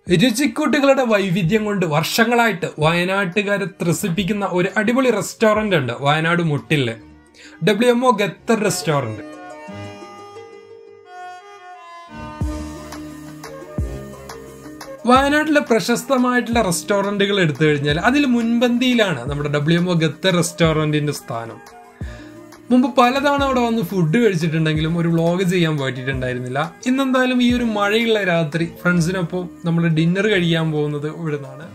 രുചിക്കൂട്ടുകളുടെ വൈവിധ്യം കൊണ്ട് വർഷങ്ങളായിട്ട് വയനാട്ടുകാരെ ത്രസിപ്പിക്കുന്ന ഒരു അടിപൊളി റെസ്റ്റോറന്റ് ഉണ്ട് വയനാട് മുട്ടില് ഡബ്ല്യു എംഒ ഗത്തർ റെസ്റ്റോറന്റ് വയനാട്ടിലെ പ്രശസ്തമായിട്ടുള്ള റെസ്റ്റോറന്റുകൾ എടുത്തു കഴിഞ്ഞാൽ അതിൽ മുൻപന്തിയിലാണ് നമ്മുടെ ഡബ്ല്യു എംഒ ഗത്തർ റെസ്റ്റോറന്റിന്റെ സ്ഥാനം മുമ്പ് പലതവണ അവിടെ വന്ന് ഫുഡ് കഴിച്ചിട്ടുണ്ടെങ്കിലും ഒരു വ്ളോഗ് ചെയ്യാൻ പറ്റിയിട്ടുണ്ടായിരുന്നില്ല ഇന്നെന്തായാലും ഈ ഒരു മഴയുള്ള രാത്രി ഫ്രണ്ട്സിനൊപ്പം നമ്മൾ ഡിന്നർ കഴിക്കാൻ പോകുന്നത് ഇവിടെ നിന്നാണ്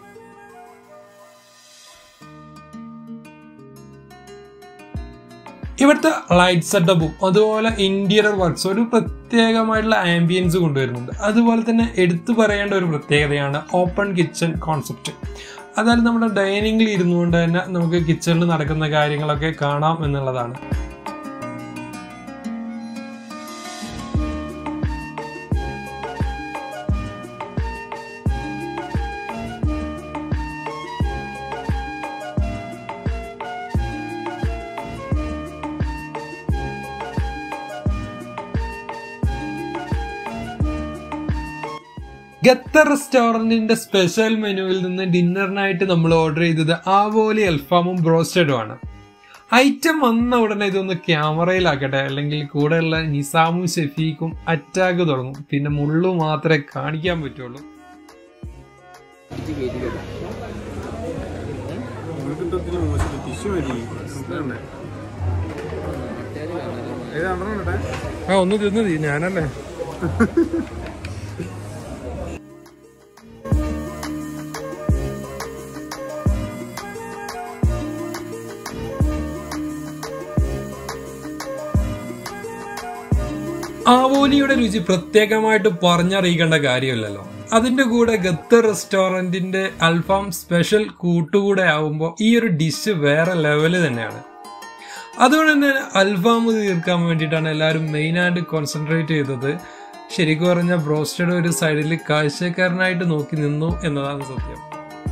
ഇവിടുത്തെ ലൈറ്റ് സെറ്റപ്പും അതുപോലെ ഇന്റീരിയർ വർക്ക്സ് ഒരു പ്രത്യേകമായിട്ടുള്ള ആംബിയൻസ് കൊണ്ടുവരുന്നുണ്ട് അതുപോലെ തന്നെ എടുത്തു പറയേണ്ട ഒരു പ്രത്യേകതയാണ് ഓപ്പൺ കിച്ചൺ കോൺസെപ്റ്റ് അതായത് നമ്മുടെ ഡൈനിങ്ങിൽ ഇരുന്നുകൊണ്ട് തന്നെ നമുക്ക് കിച്ചണിൽ നടക്കുന്ന കാര്യങ്ങളൊക്കെ കാണാം എന്നുള്ളതാണ് ഗത്ത റെസ്റ്റോറന്റിന്റെ സ്പെഷ്യൽ മെനുവിൽ നിന്ന് ഡിന്നറിനായിട്ട് നമ്മൾ ഓർഡർ ചെയ്തത് ആവോലി അൽഫാമും ബ്രോസ്റ്റഡും ആണ് ഐറ്റം വന്ന ഉടനെ ഇതൊന്ന് ക്യാമറയിലാക്കട്ടെ അല്ലെങ്കിൽ കൂടെയുള്ള നിസാമും ഷെഫീഖും അറ്റാക്ക് തുടങ്ങും പിന്നെ മുള്ളു മാത്രമേ കാണിക്കാൻ പറ്റുള്ളൂ ടിഷ്യൂ മതി ഇത് അമ്മ ആ ഒന്ന് തിന്നത് ഞാനല്ലേ ആവോലിയുടെ രുചി പ്രത്യേകമായിട്ട് പറഞ്ഞറിയിക്കേണ്ട കാര്യമില്ലല്ലോ അതിന്റെ കൂടെ ഗത്ത് റെസ്റ്റോറന്റിന്റെ അൽഫാം സ്പെഷ്യൽ കൂട്ടുകൂടെ ആവുമ്പോൾ ഈ ഒരു ഡിഷ് വേറെ ലെവല് തന്നെയാണ് അതുകൊണ്ട് തന്നെ അൽഫാം തീർക്കാൻ വേണ്ടിയിട്ടാണ് എല്ലാവരും മെയിനായിട്ട് കോൺസെൻട്രേറ്റ് ചെയ്തത് ശരിക്കും പറഞ്ഞാൽ ബ്രോസ്റ്റഡ് ഒരു സൈഡിൽ കാഴ്ചക്കാരനായിട്ട് നോക്കി നിന്നു എന്നതാണ് സത്യം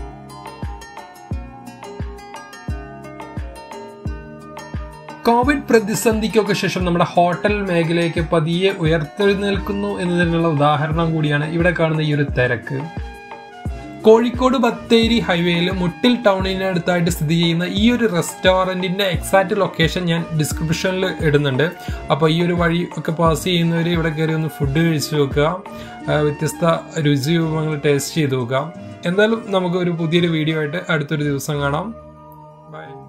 കോവിഡ് പ്രതിസന്ധിക്കൊക്കെ ശേഷം നമ്മുടെ ഹോട്ടൽ മേഖലയൊക്കെ പതിയെ ഉയർത്തെഴുന്നേൽക്കുന്നു എന്നതിനുള്ള ഉദാഹരണം കൂടിയാണ് ഇവിടെ കാണുന്ന ഈ ഒരു തിരക്ക് കോഴിക്കോട് ബത്തേരി ഹൈവേയിൽ മുട്ടിൽ ടൗണിനടുത്തായിട്ട് സ്ഥിതി ചെയ്യുന്ന ഈ ഒരു റെസ്റ്റോറൻറ്റിൻ്റെ എക്സാക്റ്റ് ലൊക്കേഷൻ ഞാൻ ഡിസ്ക്രിപ്ഷനിൽ ഇടുന്നുണ്ട് അപ്പോൾ ഈ ഒരു വഴി ഒക്കെ പാസ് ചെയ്യുന്നവർ ഇവിടെ കയറി ഒന്ന് ഫുഡ് കഴിച്ചു നോക്കുക ആ, വ്യത്യസ്ത രുചി വിഭവങ്ങൾ ടേസ്റ്റ് ചെയ്ത് നോക്കുക എന്തായാലും നമുക്ക് ഒരു പുതിയൊരു വീഡിയോ ആയിട്ട് അടുത്തൊരു ദിവസം കാണാം ബൈ